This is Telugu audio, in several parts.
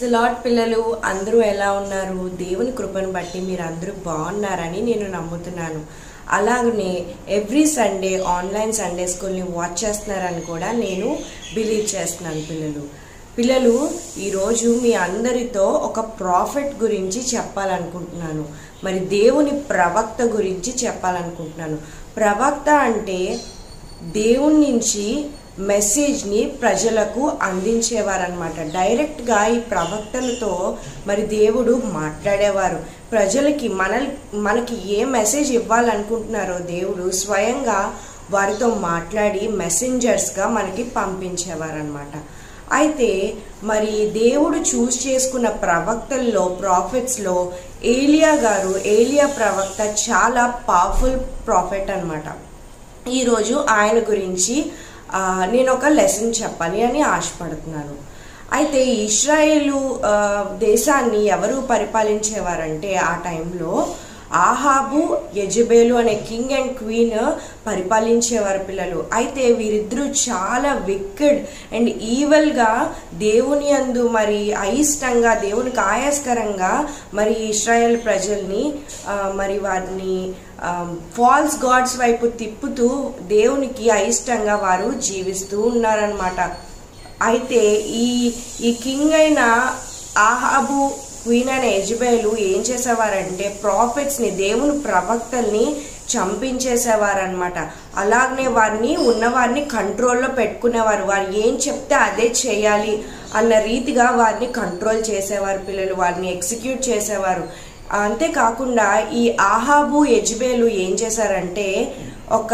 లాట్ పిల్లలు అందరూ ఎలా ఉన్నారు దేవుని కృపను బట్టి మీరు అందరూ బాగున్నారని నేను నమ్ముతున్నాను అలాగనే ఎవ్రీ సండే ఆన్లైన్ సండే స్కూల్ని వాచ్ చేస్తున్నారని కూడా నేను బిలీవ్ చేస్తున్నాను పిల్లలు పిల్లలు ఈరోజు మీ అందరితో ఒక ప్రాఫిట్ గురించి చెప్పాలనుకుంటున్నాను మరి దేవుని ప్రవక్త గురించి చెప్పాలనుకుంటున్నాను ప్రవక్త అంటే దేవుని నుంచి మెసేజ్ని ప్రజలకు అందించేవారనమాట డైరెక్ట్గా ఈ ప్రవక్తలతో మరి దేవుడు మాట్లాడేవారు ప్రజలకి మన మనకి ఏ మెసేజ్ ఇవ్వాలనుకుంటున్నారో దేవుడు స్వయంగా వారితో మాట్లాడి మెసెంజర్స్గా మనకి పంపించేవారనమాట అయితే మరి దేవుడు చూస్ చేసుకున్న ప్రవక్తల్లో ప్రాఫిట్స్లో ఏలియా గారు ఏలియా ప్రవక్త చాలా పవర్ఫుల్ ప్రాఫిట్ అనమాట ఈరోజు ఆయన గురించి ఆ, నేను ఒక లెసన్ చెప్పాలి అని ఆశపడుతున్నాను అయితే ఇస్రాయేలు ఆ, దేశాన్ని ఎవరు పరిపాలించేవారంటే ఆ టైంలో ఆహాబు యజబేలు అనే కింగ్ అండ్ క్వీన్ పరిపాలించేవారు పిల్లలు అయితే వీరిద్దరూ చాలా విక్కెడ్ అండ్ ఈవెల్గా దేవుని అందు మరి అయిష్టంగా దేవునికి ఆయాస్కరంగా మరి ఇస్రాయేల్ ప్రజల్ని ఆ, మరి వారిని ఫాల్స్ గాడ్స్ వైపు తిప్పుతూ దేవునికి అయిష్టంగా వారు జీవిస్తూ ఉన్నారనమాట అయితే ఈ ఈ కింగ్ అయిన ఆహాబు క్వీన్ అయిన యజ్బేలు ఏం చేసేవారంటే ప్రాఫిట్స్ని దేవుని ప్రవక్తల్ని చంపించేసేవారనమాట అలాగనే వారిని ఉన్నవారిని కంట్రోల్లో పెట్టుకునేవారు వారు ఏం చెప్తే అదే చేయాలి అన్న రీతిగా వారిని కంట్రోల్ చేసేవారు పిల్లలు వారిని ఎగ్జిక్యూట్ చేసేవారు అంతేకాకుండా ఈ ఆహాబు యజ్బేలు ఏం చేశారంటే ఒక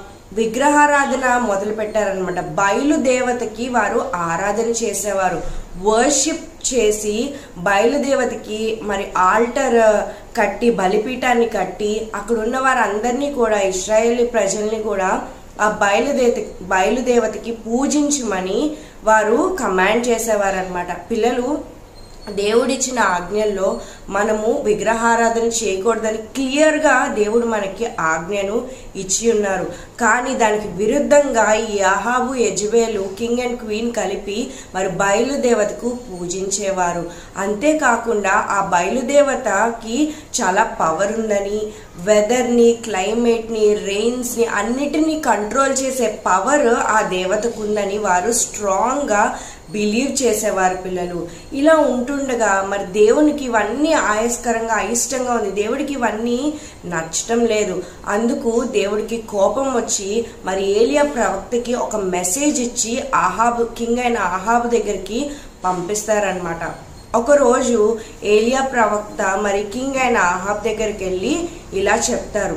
విగ్రహారాధన మొదలు పెట్టారనమాట బయలుదేవతకి వారు ఆరాధన చేసేవారు వర్షిప్ చేసి బయలుదేవతకి మరి ఆల్టర్ కట్టి బలిపీఠాన్ని కట్టి అక్కడ ఉన్న వారందరినీ కూడా ఇస్రాయేలీ ప్రజల్ని కూడా ఆ బయలుదేవత బయలుదేవతకి పూజించమని వారు కమాండ్ చేసేవారనమాట పిల్లలు దేవుడిచ్చిన ఆజ్ఞల్లో మనము విగ్రహారాధన చేయకూడదని క్లియర్గా దేవుడు మనకి ఆజ్ఞను ఇచ్చి ఉన్నారు కానీ దానికి విరుద్ధంగా ఈ అహాబు యజ్బేలు కింగ్ అండ్ క్వీన్ కలిపి మరి బయలుదేవతకు పూజించేవారు అంతేకాకుండా ఆ బయలుదేవతకి చాలా పవర్ ఉందని వెదర్ని క్లైమేట్ని రెయిన్స్ని అన్నిటినీ కంట్రోల్ చేసే పవర్ ఆ దేవతకు ఉందని వారు స్ట్రాంగ్గా బిలీవ్ చేసేవారు పిల్లలు ఇలా ఉంటుండగా మరి దేవునికి ఇవన్నీ ఆయస్కరంగా అయిష్టంగా ఉంది దేవుడికి ఇవన్నీ నచ్చటం లేదు అందుకు దేవుడికి కోపం వచ్చి మరి ఏలియా ప్రవక్తకి ఒక మెసేజ్ ఇచ్చి ఆహాబు కింగ్ అయిన ఆహాబు దగ్గరికి పంపిస్తారనమాట ఒకరోజు ఏలియా ప్రవక్త మరి కింగ్ అయిన ఆహాబ్ దగ్గరికి వెళ్ళి ఇలా చెప్తారు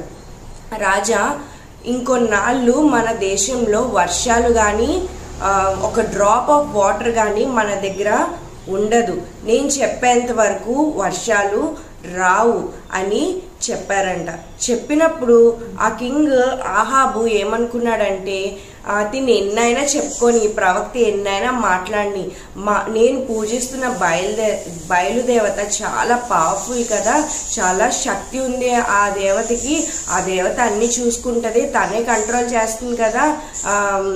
రాజా ఇంకొన్నాళ్ళు మన దేశంలో వర్షాలు కానీ ఒక డ్రాప్ ఆఫ్ వాటర్ కానీ మన దగ్గర ఉండదు నేను చెప్పేంత వరకు వర్షాలు రావు అని చెప్పారంట చెప్పినప్పుడు ఆ కింగ్ ఆహాబు ఏమనుకున్నాడంటే తిని ఎన్నైనా చెప్పుకొని ఈ ప్రవక్త ఎన్నైనా మాట్లాడి మా నేను పూజిస్తున్న బయలుదే బయలుదేవత చాలా పవర్ఫుల్ కదా చాలా శక్తి ఉంది ఆ దేవతకి ఆ దేవత అన్ని చూసుకుంటుంది తనే కంట్రోల్ చేస్తుంది కదా ఆ,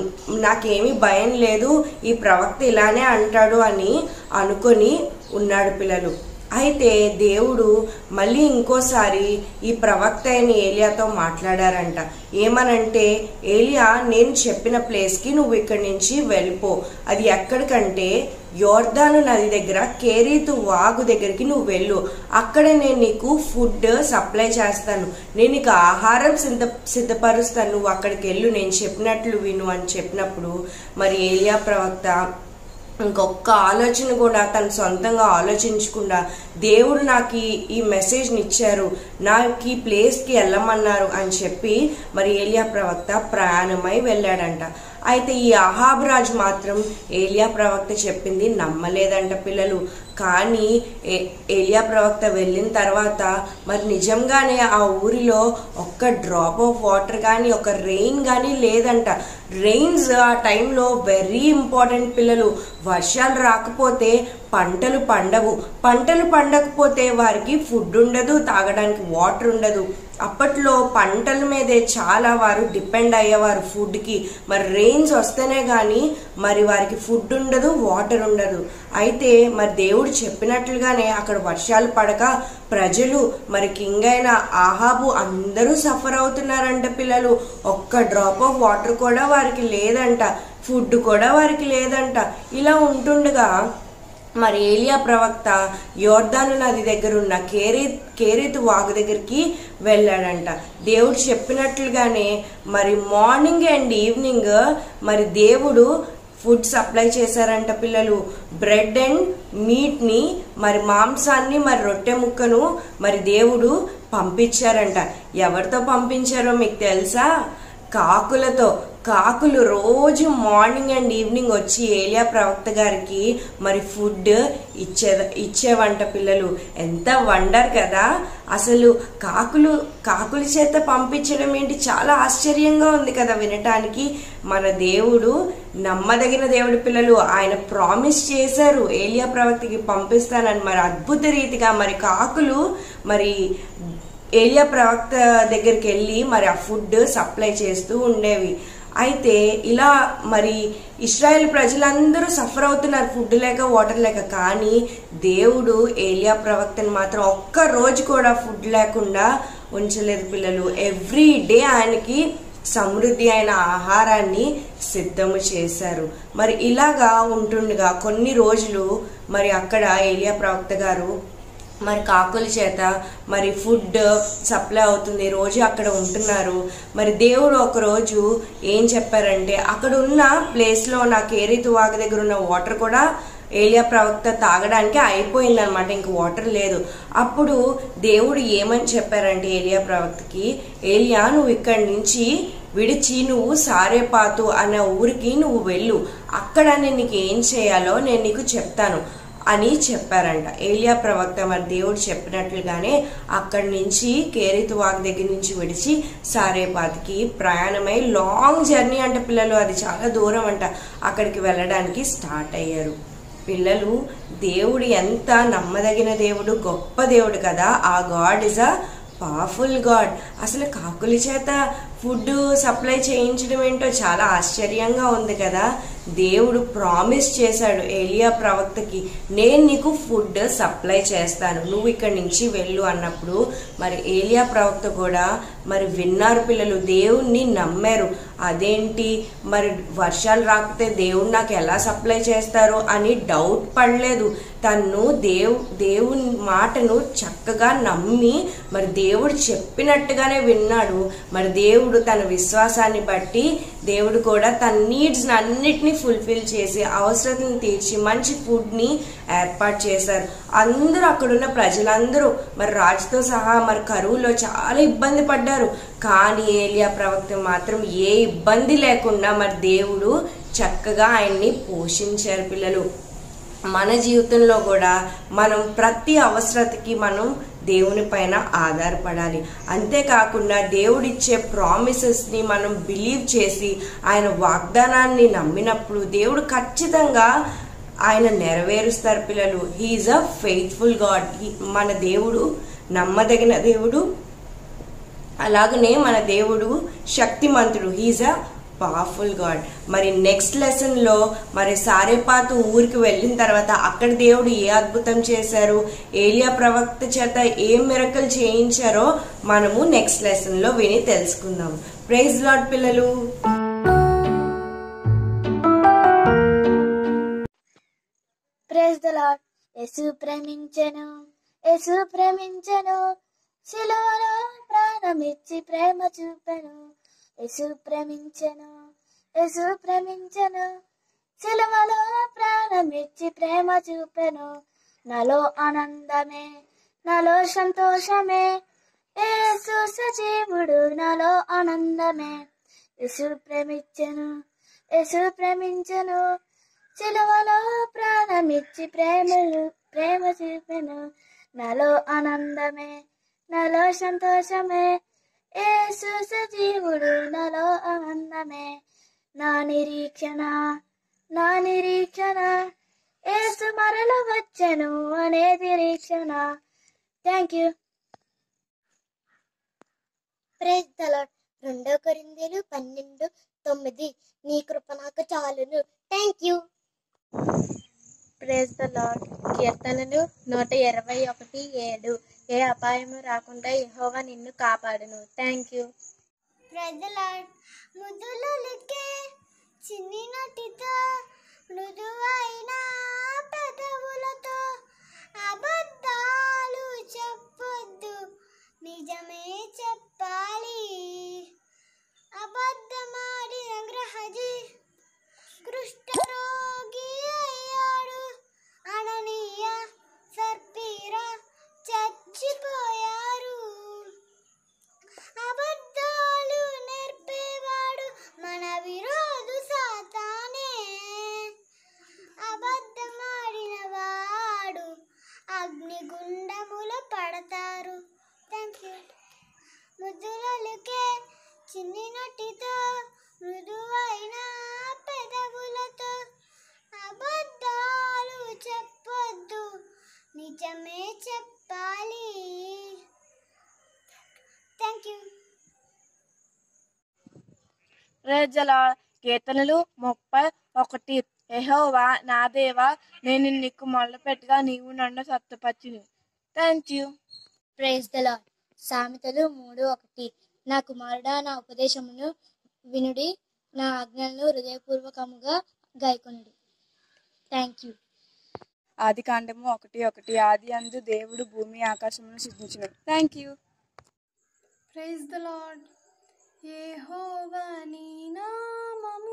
నాకేమీ భయం లేదు ఈ ప్రవక్త ఇలానే అంటాడు అని అనుకొని ఉన్నాడు పిల్లలు అయితే దేవుడు మళ్ళీ ఇంకోసారి ఈ ప్రవక్త అయిన ఏలియాతో మాట్లాడారంట ఏమనంటే ఏలియా నేను చెప్పిన ప్లేస్కి నువ్వు ఇక్కడి నుంచి వెళ్ళిపో అది ఎక్కడికంటే యోర్దాను నది దగ్గర కేరీతు వాగు దగ్గరికి నువ్వు వెళ్ళు అక్కడ నేను నీకు ఫుడ్ సప్లై చేస్తాను నేను నీకు ఆహారం సిద్ధ సిద్ధపరుస్తాను నువ్వు అక్కడికి వెళ్ళు నేను చెప్పినట్లు విను అని చెప్పినప్పుడు మరి ఏలియా ప్రవక్త ఇంకొక ఆలోచన కూడా తను సొంతంగా ఆలోచించకుండా దేవుడు నాకు ఈ- ఈ మెసేజ్ని ఇచ్చారు నాకు ఈ ప్లేస్కి వెళ్ళమన్నారు అని చెప్పి మరి ఏలియా ప్రవక్త ప్రయాణమై వెళ్ళాడంట అయితే ఈ అహాబ్ రాజు మాత్రం ఏలియా ప్రవక్త చెప్పింది నమ్మలేదంట పిల్లలు కానీ ఏ- ఏలియా ప్రవక్త వెళ్ళిన తర్వాత మరి నిజంగానే ఆ ఊరిలో ఒక్క డ్రాప్ ఆఫ్ వాటర్ కానీ ఒక రెయిన్ కానీ లేదంట రెయిన్స్ ఆ టైంలో వెరీ ఇంపార్టెంట్ పిల్లలు వర్షాలు రాకపోతే పంటలు పండవు పంటలు పండకపోతే వారికి ఫుడ్ ఉండదు తాగడానికి వాటర్ ఉండదు అప్పట్లో పంటల మీదే చాలా వారు డిపెండ్ అయ్యేవారు ఫుడ్కి మరి రెయిన్స్ వస్తేనే కానీ మరి వారికి ఫుడ్ ఉండదు వాటర్ ఉండదు అయితే మరి దేవుడు చెప్పినట్లుగానే అక్కడ వర్షాలు పడక ప్రజలు మరి కింగ్ అయిన ఆహాబు అందరూ సఫర్ అవుతున్నారంట పిల్లలు ఒక్క డ్రాప్ ఆఫ్ వాటర్ కూడా వారికి లేదంట ఫుడ్ కూడా వారికి లేదంట ఇలా ఉంటుండగా మరి ఏలియా ప్రవక్త యోర్దాను నది దగ్గర ఉన్న కేరీ కేరీతు వాగు దగ్గరికి వెళ్ళాడంట దేవుడు చెప్పినట్లుగానే మరి మార్నింగ్ అండ్ ఈవినింగ్ మరి దేవుడు ఫుడ్ సప్లై చేశారంట పిల్లలు బ్రెడ్ అండ్ మీట్ని మరి మాంసాన్ని మరి రొట్టె ముక్కను మరి దేవుడు పంపించారంట ఎవరితో పంపించారో మీకు తెలుసా కాకులతో కాకులు రోజు మార్నింగ్ అండ్ ఈవినింగ్ వచ్చి ఏలియా ప్రవక్త గారికి మరి ఫుడ్ ఇచ్చే ఇచ్చేవంట పిల్లలు ఎంత వండర్ కదా అసలు కాకులు కాకుల చేత పంపించడం ఏంటి చాలా ఆశ్చర్యంగా ఉంది కదా వినటానికి మన దేవుడు నమ్మదగిన దేవుడి పిల్లలు ఆయన ప్రామిస్ చేశారు ఏలియా ప్రవక్తకి పంపిస్తానని మరి అద్భుత రీతిగా మరి కాకులు మరి ఏలియా ప్రవక్త దగ్గరికి వెళ్ళి మరి ఆ ఫుడ్ సప్లై చేస్తూ ఉండేవి అయితే ఇలా మరి ఇస్రాయేల్ ప్రజలందరూ సఫర్ అవుతున్నారు ఫుడ్ లేక వాటర్ లేక కానీ దేవుడు ఏలియా ప్రవక్తని మాత్రం ఒక్క రోజు కూడా ఫుడ్ లేకుండా ఉంచలేదు పిల్లలు ఎవ్రీ డే ఆయనకి సమృద్ధి అయిన ఆహారాన్ని సిద్ధము చేశారు మరి ఇలాగా ఉంటుండగా కొన్ని రోజులు మరి అక్కడ ఏలియా ప్రవక్త గారు మరి కాకుల చేత మరి ఫుడ్ సప్లై అవుతుంది రోజు అక్కడ ఉంటున్నారు మరి దేవుడు ఒక రోజు ఏం చెప్పారంటే అక్కడ ఉన్న ప్లేస్లో నా కేరీతు వాగు దగ్గర ఉన్న వాటర్ కూడా ఏలియా ప్రవక్త తాగడానికి అయిపోయింది అనమాట ఇంక వాటర్ లేదు అప్పుడు దేవుడు ఏమని చెప్పారంటే ఏలియా ప్రవక్తకి ఏలియా నువ్వు ఇక్కడి నుంచి విడిచి నువ్వు సారేపాతు అనే ఊరికి నువ్వు వెళ్ళు అక్కడ నేను నీకు ఏం చేయాలో నేను నీకు చెప్తాను అని చెప్పారంట ఏలియా ప్రవక్త మరి దేవుడు చెప్పినట్లుగానే అక్కడి నుంచి కేరితు వాగ్ దగ్గర నుంచి విడిచి సారేపాతికి ప్రయాణమై లాంగ్ జర్నీ అంట పిల్లలు అది చాలా దూరం అంట అక్కడికి వెళ్ళడానికి స్టార్ట్ అయ్యారు పిల్లలు దేవుడు ఎంత నమ్మదగిన దేవుడు గొప్ప దేవుడు కదా ఆ god is a powerful god అసలు కాకుల చేత ఫుడ్ సప్లై చేయించడం ఏంటో చాలా ఆశ్చర్యంగా ఉంది కదా దేవుడు ప్రామిస్ చేశాడు ఏలియా ప్రవక్తకి నేను నీకు ఫుడ్ సప్లై చేస్తాను నువ్వు ఇక్కడి నుంచి వెళ్ళు అన్నప్పుడు మరి ఏలియా ప్రవక్త కూడా మరి విన్నారు పిల్లలు దేవుణ్ణి నమ్మారు అదేంటి మరి వర్షాలు రాకపోతే దేవుడు నాకు ఎలా సప్లై చేస్తారు అని డౌట్ పడలేదు తను దేవు దేవుని మాటను చక్కగా నమ్మి మరి దేవుడు చెప్పినట్టుగానే విన్నాడు మరి దేవుడు తన విశ్వాసాన్ని బట్టి దేవుడు కూడా తన నీడ్స్ అన్నిటినీ ఫుల్ఫిల్ చేసి అవసరతను తీర్చి మంచి ఫుడ్ని ఏర్పాటు చేశారు అందరూ అక్కడున్న ప్రజలందరూ మరి రాజుతో సహా మరి కరువులో చాలా ఇబ్బంది పడ్డారు కానీ ఏలియా ప్రవక్త మాత్రం ఏ ఇబ్బంది లేకుండా మరి దేవుడు చక్కగా ఆయన్ని పోషించారు పిల్లలు మన జీవితంలో కూడా మనం ప్రతి అవసరతకి మనం దేవుని పైన ఆధారపడాలి అంతేకాకుండా దేవుడిచ్చే ప్రామిసెస్ని మనం బిలీవ్ చేసి ఆయన వాగ్దానాన్ని నమ్మినప్పుడు దేవుడు ఖచ్చితంగా ఆయన నెరవేరుస్తారు పిల్లలు హీఈస్ అ ఫెయిత్ఫుల్ గాడ్ మన దేవుడు నమ్మదగిన దేవుడు అలాగనే మన దేవుడు శక్తిమంతుడు హీజ్ అ పవర్ఫుల్ గాడ్ మరి నెక్స్ట్ లెసన్లో మరి సారేపాతు ఊరికి వెళ్ళిన తర్వాత అక్కడ దేవుడు ఏ అద్భుతం చేశారు ఏలియా ప్రవక్త చేత ఏ మిరకలు చేయించారో మనము నెక్స్ట్ లెసన్లో విని తెలుసుకుందాం ప్రైజ్ లాడ్ పిల్లలు ప్రేజ్ ద లార్డ్ యేసు ప్రేమించెను యేసు ప్రేమించెను శిలువలో ప్రాణమిచ్చి ప్రేమ చూపెను యేసు ప్రేమించెను యేసు ప్రేమించెను శిలువలో ప్రాణమిచ్చి ప్రేమ చూపెను నాలో ఆనందమే నాలో సంతోషమే యేసు సజీవుడు నాలో ఆనందమే యేసు ప్రేమించెను యేసు ప్రేమించెను సిలువలో ప్రాణమిచ్చి ప్రేమలు ప్రేమ చూపెను నాలో ఆనందమే నాలో సంతోషమే యేసు సజీవుడు నాలో ఆనందమే నా నిరీక్షణ నా నిరీక్షణ thank you praise the Lord రెండో కొరిందీలు పన్నెండు తొమ్మిది నీ కృప నాకు చాలును thank you praise the Lord కీర్తనలు నూట ఇరవై ఒకటి ఏడు ఏ అపాయము రాకుండా యెహోవా నిన్ను కాపాడును thank you praise the Lord ముద్దులకే చిన్ని నటితో మృదువైన పెదవులతో అబద్ధాలు చెప్పొద్దు నిజమే చెప్పాలి అబద్ధమాడిన గ్రహజీ కుష్ఠరోగి అయ్యాడు అననీయ సర్పీరా చచ్చిపోయారు అబద్ధాలు నేర్పేవాడు మన విరోధు సాతానే అబద్ధమాడిన వాడు అగ్నిగుండములో పడతారు థ్యాంక్ యూ ముద్దులకే చిన్ని నటితో మృదువైన పెదవులతో అబద్ధాలు చెప్పొద్దు నిజమే చెప్పాలి థ్యాంక్ యూ ప్రజల కీర్తనలు ముప్పై ఒకటి ఎహోవా నా దేవా నేను నీకు మొదలుపెట్టగా నీవు నన్ను సత్తుపచ్చిని thank you praise the Lord సామెతలు మూడు ఒకటి నా కుమారుడా నా ఉపదేశమును వినుడి నా ఆజ్ఞలను హృదయపూర్వకముగా గాయకొనుడి థ్యాంక్ యూ ఆది కాండము ఒకటి ఒకటి ఆది అందు దేవుడు భూమి ఆకాశమును సృజించిన thank you praise the Lord యెహోవా నీ నామము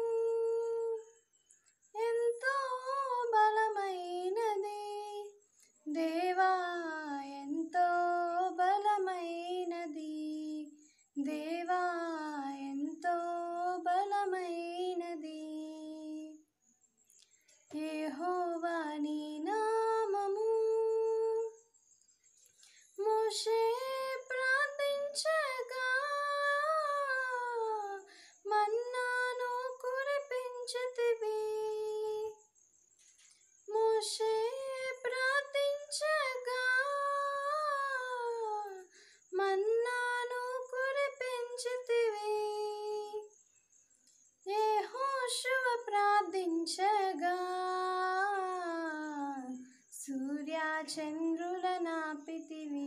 ఎంతో బలమైనది దేవా ఎంతో బలమైనది దేవా ఎంతో బలమైనది యెహోవా నీ నామము మోషే ప్రార్థించగా మన్నాను కురిపించితివి మోషే ప్రార్థించగా మన్నాను కురిపించితివి యెహోషువ ప్రార్థించగా సూర్య చంద్రుల నాపితివి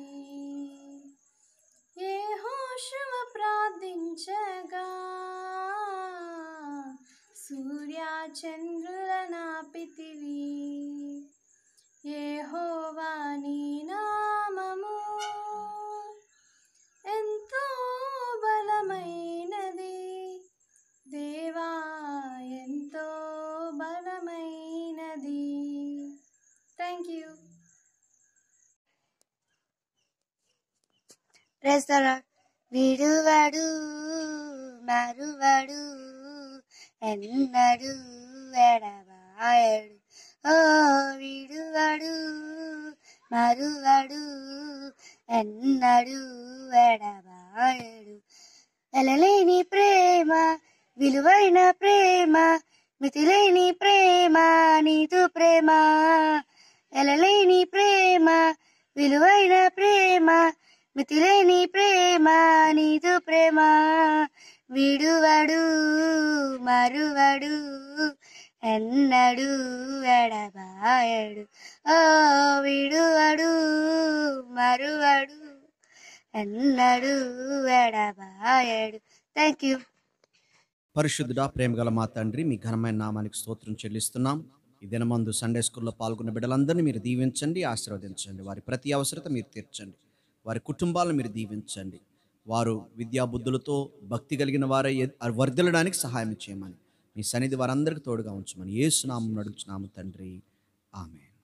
యెహోషువ ప్రార్థించగా సూర్య చంద్రుల నాపితివి యెహోవా నీ నామము ఎంతో బలమైనది దేవా ఎంతో బలమైనది థ్యాంక్ యూ ప్రెసలాడ్ విడువడు మరువడు ఎన్నడు ఎడబాయడు ఓ విడువడు మరువడు ఎన్నడు ఎడబాయడు ఎలలేని ప్రేమ విలువైన ప్రేమ మితిలేని ప్రేమ నీదు ప్రేమ ఎలలేని ప్రేమ విలువైన ప్రేమ మితిలేని ప్రేమ నీదు ప్రేమ విడువడు మరువడు ఎన్నడు ఎడబాయడు ఓ విడువడు మరువడు ఎన్నడు ఎడబాయడు థ్యాంక్ యూ పరిశుద్ధుడా ప్రేమగల మా తండ్రి మీ ఘనమైన నామానికి స్తోత్రం చెల్లిస్తున్నాం ఈ దినమందు సండే స్కూల్లో పాల్గొన్న బిడ్డలందరినీ మీరు దీవించండి ఆశీర్వదించండి వారి ప్రతి అవసరత మీరు తీర్చండి వారి కుటుంబాలను మీరు దీవించండి వారు విద్యాబుద్ధులతో భక్తి కలిగిన వారై ఎద్- వర్ధిల్లడానికి సహాయం చేయమని మీ సన్నిధి వారందరికీ తోడుగా ఉంచమని ఏసునామం నడుచున్నాము తండ్రి ఆమె